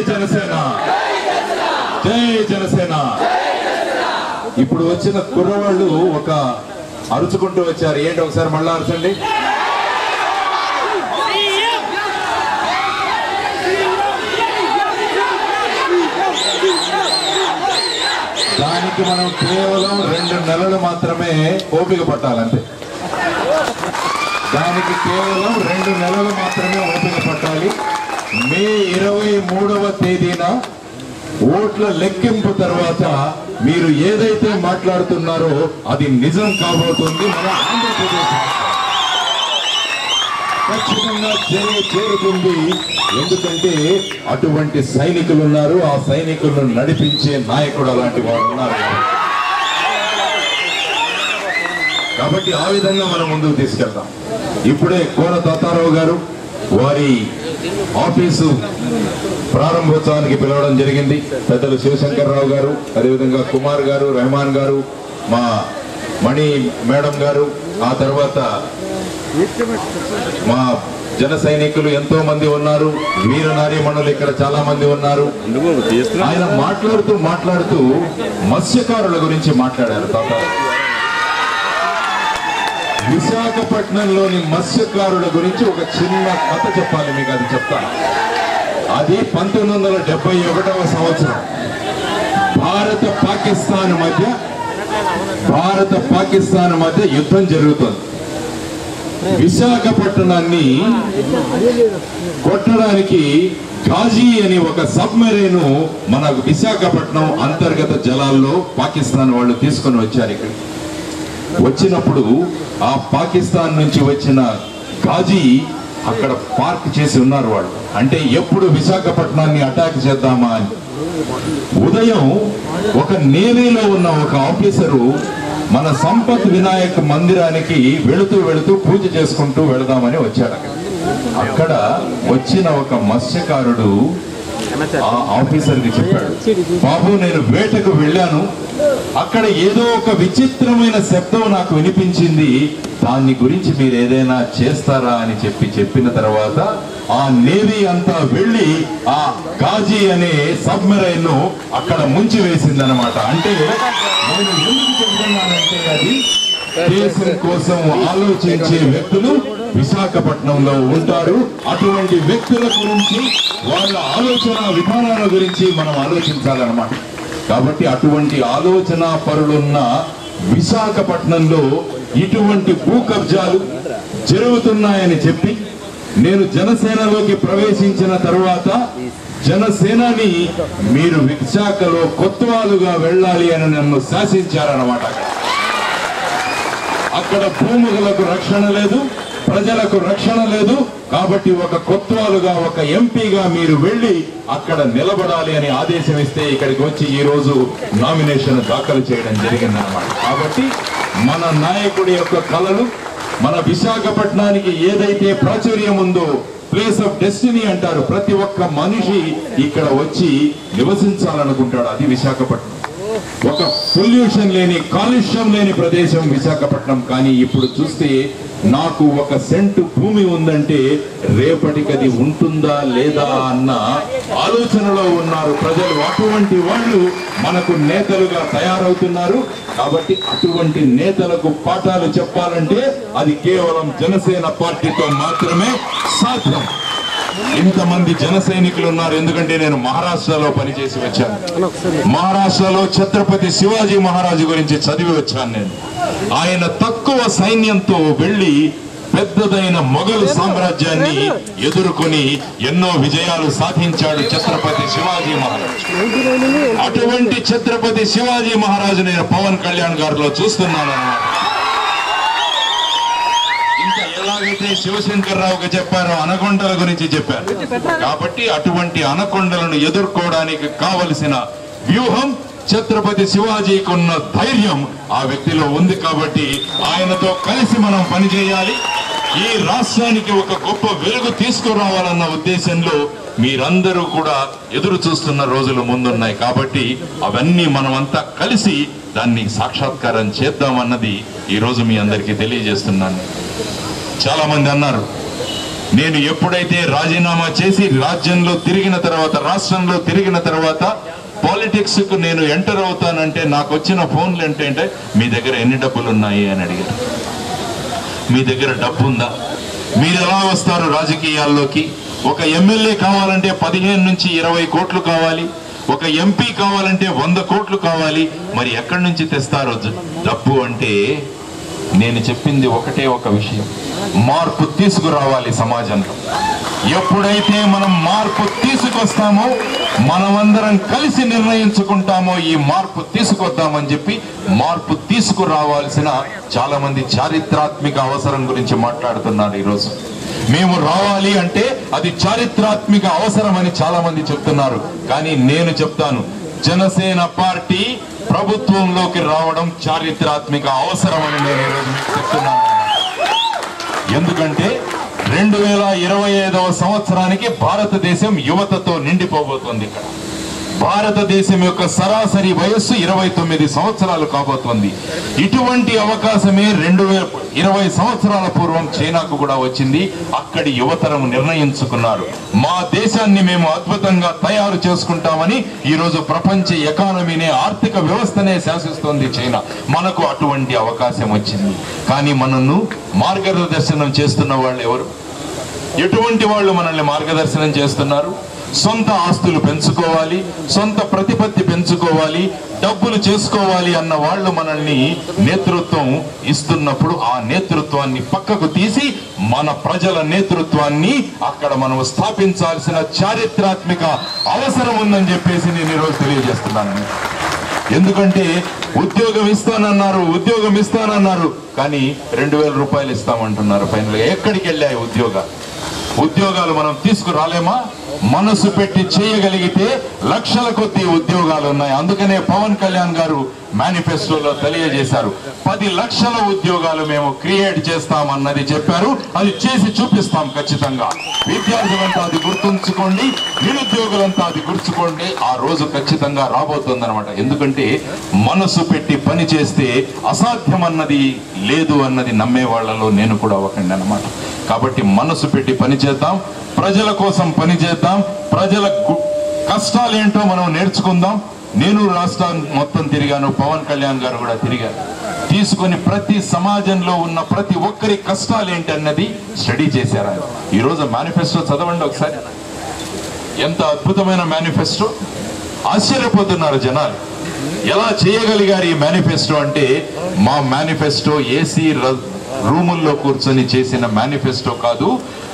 జనసేన జై జనసేన ఇప్పుడు వచ్చిన కుర్రవాళ్ళు ఒక అరుచుకుంటూ వచ్చారు ఏంటి ఒకసారి మళ్ళా అరచండి దానికి మనం కేవలం రెండు నెలలు మాత్రమే ఓపిక పట్టాలంతే దానికి కేవలం రెండు నెలలు మాత్రమే ఓపిక పట్టాలి మే ఇరవై మూడవ తేదీన ఓట్ల లెక్కింపు తర్వాత మీరు ఏదైతే మాట్లాడుతున్నారో అది నిజం కాబోతుంది మన ఆంధ్రప్రదేశ్ ఖచ్చితంగా చేరే చేరుతుంది ఎందుకంటే అటువంటి సైనికులు ఉన్నారు ఆ సైనికులను నడిపించే నాయకుడు అలాంటి వారు ఉన్నారు కాబట్టి ఆ విధంగా మనం ముందుకు తీసుకెళ్దాం ఇప్పుడే కోన తాతారావు గారు వారి ఆఫీసు ప్రారంభోత్సవానికి పిలవడం జరిగింది పెద్దలు శివశంకర్రావు గారు అదేవిధంగా కుమార్ గారు రెహమాన్ గారు మా మణి మేడం గారు ఆ తర్వాత మా జన సైనికులు ఎంతో మంది ఉన్నారు వీర నారీమణులు ఇక్కడ చాలా మంది ఉన్నారు ఆయన మాట్లాడుతూ మాట్లాడుతూ మత్స్యకారుల గురించి మాట్లాడారు తాత విశాఖపట్నంలోని మత్స్యకారుల గురించి ఒక చిన్న కథ చెప్పాలి మీకు అది చెప్తాను అది పంతొమ్మిది వందల డెబ్బై ఒకటవ సంవత్సరం భారత పాకిస్తాన్ మధ్య భారత పాకిస్తాన్ మధ్య యుద్ధం జరుగుతుంది విశాఖపట్నాన్ని కొట్టడానికి ఘాజీ అనే ఒక సబ్మెరీన్ మన విశాఖపట్నం అంతర్గత జలాల్లో పాకిస్తాన్ వాళ్ళు తీసుకొని వచ్చారు ఇక్కడ వచ్చినప్పుడు ఆ పాకిస్తాన్ నుంచి వచ్చిన ఘాజీ అక్కడ పార్క్ చేసి ఉన్నారు వాళ్ళు అంటే ఎప్పుడు విశాఖపట్నాన్ని అటాక్ చేద్దామా అని ఉదయం ఒక నేవీలో ఉన్న ఒక ఆఫీసరు మన సంపత్ వినాయక్ మందిరానికి వెళుతూ వెళుతూ పూజ చేసుకుంటూ వెళదామని వచ్చాడు అక్కడ. అక్కడ వచ్చిన ఒక మత్స్యకారుడు ఆ ఆఫీసర్ కి చెప్పాడు బాబు నేను వేటకు వెళ్ళాను అక్కడ ఏదో ఒక విచిత్రమైన శబ్దం నాకు వినిపించింది దాన్ని గురించి మీరు ఏదైనా చేస్తారా అని చెప్పి చెప్పిన తర్వాత ఆ నేవీ అంతా వెళ్ళి ఆ గాజీ అనే సబ్మెరైన్ ను అక్కడ ముంచి వేసిందనమాట అంటే నేను ఎందుకు చెబుతున్నానంటే అది దేశం కోసం ఆలోచించే వ్యక్తులు విశాఖపట్నంలో ఉంటారు అటువంటి వ్యక్తుల గురించి వాళ్ళ ఆలోచన విధానాల గురించి మనం ఆలోచించాలన్నమాట కాబట్టి అటువంటి ఆలోచన పరులున్న విశాఖపట్నంలో ఇటువంటి భూ కబ్జాలు జరుగుతున్నాయని చెప్పి నేను జనసేనలోకి ప్రవేశించిన తర్వాత జనసేనని మీరు విశాఖలో కొత్తవాలుగా వెళ్ళాలి అని నన్ను శాసించారన్నమాట అక్కడ అక్కడ భూములకు రక్షణ లేదు ప్రజలకు రక్షణ లేదు కాబట్టి ఒక కొత్వాలుగా ఒక ఎంపీగా మీరు వెళ్ళి అక్కడ నిలబడాలి అని ఆదేశం ఇస్తే ఇక్కడికి వచ్చి ఈ రోజు నామినేషన్ దాఖలు చేయడం జరిగిందన్నమాట కాబట్టి మన నాయకుడి యొక్క కళలు మన విశాఖపట్నానికి ఏదైతే ప్రాచుర్యం ఉందో ప్లేస్ ఆఫ్ డెస్టినీ అంటారు ప్రతి ఒక్క మనిషి ఇక్కడ వచ్చి నివసించాలనుకుంటాడు అది విశాఖపట్నం ఒక పొల్యూషన్ లేని కాలుష్యం లేని ప్రదేశం విశాఖపట్నం కానీ ఇప్పుడు చూస్తే నాకు ఒక సెంటు భూమి ఉందంటే రేపటికి అది ఉంటుందా లేదా అన్న ఆలోచనలో ఉన్నారు ప్రజలు అటువంటి వాళ్ళు మనకు నేతలుగా తయారవుతున్నారు కాబట్టి అటువంటి నేతలకు పాఠాలు చెప్పాలంటే అది కేవలం జనసేన పార్టీతో మాత్రమే సాధ్యం ఇంతమంది జన సైనికులు ఉన్నారు ఎందుకంటే నేను మహారాష్ట్రలో పనిచేసి వచ్చాను మహారాష్ట్రలో ఛత్రపతి శివాజీ మహారాజు గురించి చదివి వచ్చాను నేను ఆయన తక్కువ సైన్యంతో వెళ్ళి పెద్దదైన మొఘలు సామ్రాజ్యాన్ని ఎదుర్కొని ఎన్నో విజయాలు సాధించాడు ఛత్రపతి శివాజీ మహారాజ్ అటువంటి ఛత్రపతి శివాజీ మహారాజు నేను పవన్ కళ్యాణ్ గారిలో చూస్తున్నాను అన్నమాట ఇంకా ఎలాగైతే శివశంకర్ రావుకి చెప్పారో అనకొండల గురించి చెప్పారు కాబట్టి అటువంటి అనకొండలను ఎదుర్కోవడానికి కావలసిన వ్యూహం ఛత్రపతి శివాజీకి ఉన్న ధైర్యం ఆ వ్యక్తిలో ఉంది కాబట్టి ఆయనతో కలిసి మనం పనిచేయాలి ఈ రాష్ట్రానికి ఒక గొప్ప వెలుగు తీసుకురావాలన్న ఉద్దేశంలో మీరందరూ కూడా ఎదురు చూస్తున్న రోజులు ముందున్నాయి కాబట్టి అవన్నీ మనమంతా కలిసి దాన్ని సాక్షాత్కారం చేద్దామన్నది ఈ రోజు మీ అందరికీ తెలియజేస్తున్నాను చాలా మంది అన్నారు నేను ఎప్పుడైతే రాజీనామా చేసి రాజ్యంలో తిరిగిన తర్వాత రాష్ట్రంలో తిరిగిన తర్వాత పాలిటిక్స్ కు నేను ఎంటర్ అవుతానంటే నాకు వచ్చిన ఫోన్లు ఏంటంటే మీ దగ్గర ఎన్ని డబ్బులు ఉన్నాయి అని అడిగారు మీ దగ్గర డబ్బు ఉందా మీరు ఎలా వస్తారు రాజకీయాల్లోకి ఒక ఎమ్మెల్యే కావాలంటే పదిహేను నుంచి ఇరవై కోట్లు కావాలి ఒక ఎంపీ కావాలంటే వంద కోట్లు కావాలి మరి ఎక్కడి నుంచి తెస్తారు జ- డబ్బు అంటే నేను చెప్పింది ఒకటే ఒక విషయం మార్పు తీసుకురావాలి సమాజంలో ఎప్పుడైతే మనం మార్పు తీసుకొస్తామో మనమందరం కలిసి నిర్ణయించుకుంటామో ఈ మార్పు తీసుకొద్దామని చెప్పి మార్పు తీసుకురావాల్సిన చాలా మంది చారిత్రాత్మక అవసరం గురించి మాట్లాడుతున్నారు ఈరోజు మేము రావాలి అంటే అది చారిత్రాత్మక అవసరం అని చాలా మంది చెప్తున్నారు కానీ నేను చెప్తాను జనసేన పార్టీ ప్రభుత్వంలోకి రావడం చారిత్రాత్మక అవసరం అని నేను ఈరోజు మీకు చెప్తున్నాను ఎందుకంటే రెండు వేల ఇరవై ఐదవ సంవత్సరానికి భారతదేశం యువతతో నిండిపోబోతోంది ఇక్కడ భారతదేశం యొక్క సరాసరి వయస్సు ఇరవై తొమ్మిది సంవత్సరాలు కాబోతోంది ఇటువంటి అవకాశమే రెండు వేల ఇరవై సంవత్సరాల పూర్వం చైనాకు కూడా వచ్చింది అక్కడి యువతరం నిర్ణయించుకున్నారు మా దేశాన్ని మేము అద్భుతంగా తయారు చేసుకుంటామని ఈ రోజు ప్రపంచ ఎకానమీనే ఆర్థిక వ్యవస్థనే శాసిస్తోంది చైనా మనకు అటువంటి అవకాశం వచ్చింది కానీ మనను మార్గదర్శనం చేస్తున్న వాళ్ళు ఎవరు ఎటువంటి వాళ్ళు మనల్ని మార్గదర్శనం చేస్తున్నారు సొంత ఆస్తులు పెంచుకోవాలి సొంత ప్రతిపత్తి పెంచుకోవాలి డబ్బులు చేసుకోవాలి అన్న వాళ్ళు మనల్ని నేతృత్వం ఇస్తున్నప్పుడు ఆ నేతృత్వాన్ని పక్కకు తీసి మన ప్రజల నేతృత్వాన్ని అక్కడ మనం స్థాపించాల్సిన చారిత్రాత్మక అవసరం ఉందని చెప్పేసి నేను ఈరోజు తెలియజేస్తున్నాను ఎందుకంటే ఉద్యోగం ఇస్తానన్నారు ఉద్యోగం ఇస్తానన్నారు కానీ రెండు వేల రూపాయలు ఇస్తామంటున్నారు ఫైనల్ ఎక్కడికి వెళ్ళాయి ఉద్యోగాలు ఉద్యోగాలు మనం తీసుకురాలేమా మనసు పెట్టి చేయగలిగితే లక్షల కొద్ది ఉద్యోగాలు ఉన్నాయి అందుకనే పవన్ కళ్యాణ్ గారు మేనిఫెస్టోలో తెలియజేశారు పది లక్షల ఉద్యోగాలు మేము క్రియేట్ చేస్తామన్నది చెప్పారు అది చేసి చూపిస్తాం ఖచ్చితంగా విద్యార్థులంతా అది గుర్తుంచుకోండి నిరుద్యోగులంతా అది గుర్తుకోండి ఆ రోజు ఖచ్చితంగా రాబోతుంది అనమాట ఎందుకంటే మనసు పెట్టి పని చేస్తే అసాధ్యం అన్నది లేదు అన్నది నమ్మే వాళ్ళలో నేను కూడా ఒకండి అనమాట కాబట్టి మనసు పెట్టి పని చేద్దాం ప్రజల కోసం పని చేద్దాం ప్రజల గు- కష్టాలేంటో మనం నేర్చుకుందాం నేను రాష్ట్రం మొత్తం తిరిగాను పవన్ కళ్యాణ్ గారు కూడా తిరిగారు తీసుకొని ప్రతి సమాజంలో ఉన్న ప్రతి ఒక్కరి కష్టాలు ఏంటి అన్నది స్టడీ చేశారు ఆయన ఈ రోజు మేనిఫెస్టో చదవండి ఒకసారి ఎంత అద్భుతమైన మేనిఫెస్టో ఆశ్చర్యపోతున్నారు జనాలు ఎలా చేయగలిగారు ఈ మేనిఫెస్టో అంటే మా మేనిఫెస్టో ఏసీ రూముల్లో కూర్చొని చేసిన మేనిఫెస్టో కాదు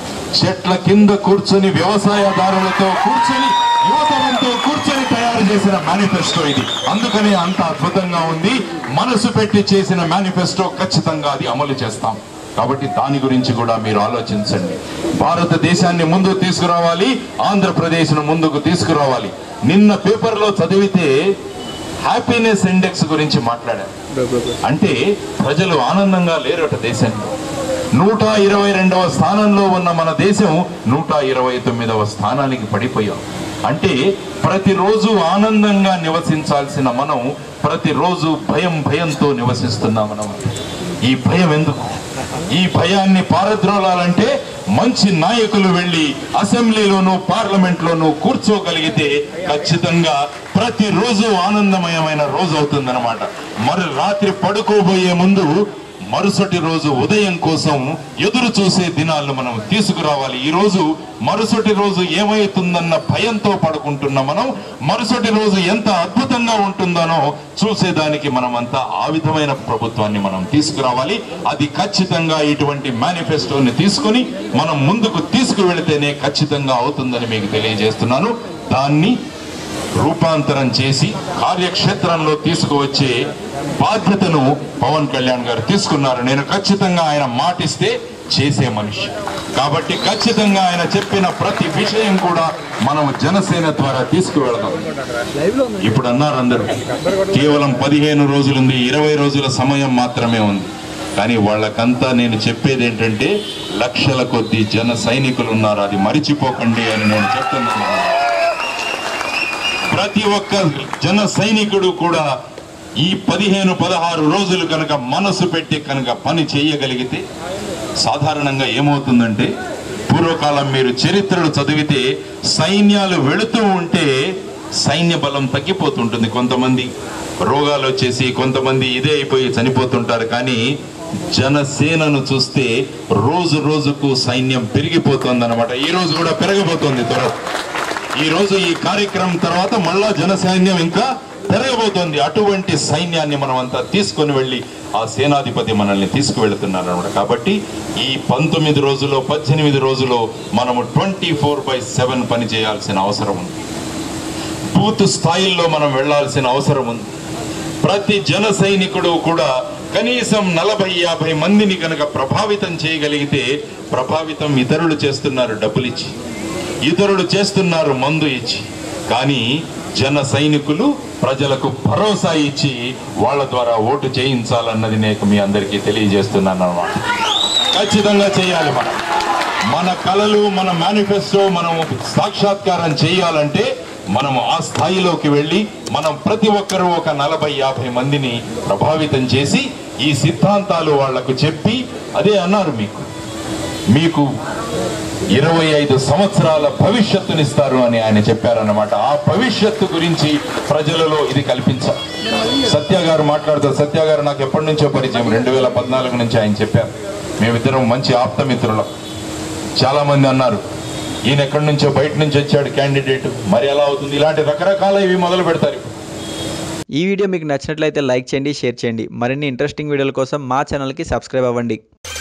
చెట్ల కింద కూర్చొని వ్యవసాయదారులతో కూర్చొని యువతరంతో కూర్చొని తయారు చేసిన మేనిఫెస్టో ఇది అందుకనే అంత అద్భుతంగా ఉంది మనసు పెట్టి చేసిన మేనిఫెస్టో ఖచ్చితంగా అది అమలు చేస్తాం కాబట్టి దాని గురించి కూడా మీరు ఆలోచించండి భారతదేశాన్ని ముందుకు తీసుకురావాలి ఆంధ్రప్రదేశ్ ను ముందుకు తీసుకురావాలి నిన్న పేపర్లో చదివితే హ్యాపీనెస్ ఇండెక్స్ గురించి మాట్లాడారు అంటే ప్రజలు ఆనందంగా లేరట దేశంలో నూట ఇరవై రెండవ స్థానంలో ఉన్న మన దేశం నూట ఇరవై తొమ్మిదవ స్థానానికి పడిపోయాం అంటే ప్రతిరోజు ఆనందంగా నివసించాల్సిన మనం ప్రతిరోజు భయం భయంతో నివసిస్తున్నాం మనం ఈ భయం ఎందుకు ఈ భయాన్ని పారద్రోలాలంటే మంచి నాయకులు వెళ్ళి అసెంబ్లీలోను పార్లమెంట్ లోను కూర్చోగలిగితే ఖచ్చితంగా ప్రతిరోజు ఆనందమయమైన రోజు అవుతుందన్నమాట మరి రాత్రి పడుకోబోయే ముందు మరుసటి రోజు ఉదయం కోసం ఎదురు చూసే దినాలను మనం తీసుకురావాలి ఈ రోజు మరుసటి రోజు ఏమవుతుందన్న భయంతో పడుకుంటున్న మనం మరుసటి రోజు ఎంత అద్భుతంగా ఉంటుందనో చూసేదానికి మనమంతా ఆ విధమైన ప్రభుత్వాన్ని మనం తీసుకురావాలి అది ఖచ్చితంగా ఇటువంటి మేనిఫెస్టోని తీసుకుని మనం ముందుకు తీసుకువెళితేనే ఖచ్చితంగా అవుతుందని మీకు తెలియజేస్తున్నాను దాన్ని రూపాంతరం చేసి కార్యక్షేత్రంలో తీసుకువచ్చే బాధ్యతను పవన్ కళ్యాణ్ గారు తీసుకున్నారు నేను ఖచ్చితంగా ఆయన మాటిస్తే చేసే మనిషి కాబట్టి ఖచ్చితంగా ఆయన చెప్పిన ప్రతి విషయం కూడా మనం జనసేన ద్వారా తీసుకువెళదాం ఇప్పుడు అన్నారు అందరూ కేవలం పదిహేను రోజులుంది ఇరవై రోజుల సమయం మాత్రమే ఉంది కానీ వాళ్ళకంతా నేను చెప్పేది ఏంటంటే లక్షల కొద్ది జన సైనికులు ఉన్నారు అది మరిచిపోకండి అని నేను చెప్తున్నాను ప్రతి ఒక్క జన సైనికుడు కూడా ఈ పదిహేను పదహారు రోజులు కనుక మనసు పెట్టి కనుక పని చేయగలిగితే సాధారణంగా ఏమవుతుందంటే పూర్వకాలం మీరు చరిత్రలు చదివితే సైన్యాలు వెళుతూ ఉంటే సైన్య బలం తగ్గిపోతుంటుంది కొంతమంది రోగాలు వచ్చేసి కొంతమంది ఇదే అయిపోయి చనిపోతుంటారు కానీ జనసేనను చూస్తే రోజు రోజుకు సైన్యం పెరిగిపోతుంది అనమాట ఈ రోజు కూడా పెరగబోతోంది త్వర ఈ రోజు ఈ కార్యక్రమం తర్వాత మళ్ళా జన సైన్యం ఇంకా పెరగబోతోంది అటువంటి సైన్యాన్ని మనం అంతా తీసుకొని వెళ్ళి ఆ సేనాధిపతి మనల్ని తీసుకువెళ్తున్నారు అనమాట కాబట్టి ఈ పంతొమ్మిది రోజుల్లో పద్దెనిమిది రోజుల్లో మనము ట్వంటీ ఫోర్ బై సెవెన్ పని చేయాల్సిన అవసరం ఉంది బూత్ స్థాయిల్లో మనం వెళ్ళాల్సిన అవసరం ఉంది ప్రతి జన సైనికుడు కూడా కనీసం నలభై యాభై మందిని కనుక ప్రభావితం చేయగలిగితే ప్రభావితం ఇతరులు చేస్తున్నారు డబ్బులు ఇచ్చి ఇతరులు చేస్తున్నారు మందు ఇచ్చి కానీ జన సైనికులు ప్రజలకు భరోసా ఇచ్చి వాళ్ళ ద్వారా ఓటు చేయించాలన్నది నేను మీ అందరికీ తెలియజేస్తున్నాను అన్నమాట ఖచ్చితంగా చేయాలి మనం మన కళలు మన మేనిఫెస్టో మనం సాక్షాత్కారం చేయాలంటే మనం ఆ స్థాయిలోకి వెళ్ళి మనం ప్రతి ఒక్కరూ ఒక నలభై యాభై మందిని ప్రభావితం చేసి ఈ సిద్ధాంతాలు వాళ్లకు చెప్పి అదే అన్నారు మీకు మీకు ఇరవై ఐదు సంవత్సరాల భవిష్యత్తునిస్తారు అని ఆయన చెప్పారన్నమాట ఆ భవిష్యత్తు గురించి ప్రజలలో ఇది కల్పించాలి సత్య గారు మాట్లాడుతూ సత్య గారు నాకు ఎప్పటి నుంచో పరిచయం రెండు వేల పద్నాలుగు నుంచి ఆయన చెప్పారు మేమిద్దరం మంచి ఆప్తమిత్రులం చాలా మంది అన్నారు ఈయన ఎక్కడి నుంచో బయట నుంచి వచ్చాడు క్యాండిడేట్ మరి ఎలా అవుతుంది ఇలాంటి రకరకాల ఇవి మొదలు పెడతారు ఇప్పుడు. ఈ వీడియో మీకు నచ్చినట్లయితే లైక్ చేయండి షేర్ చేయండి మరిన్ని ఇంట్రెస్టింగ్ వీడియోల కోసం మా ఛానల్కి సబ్స్క్రైబ్ అవ్వండి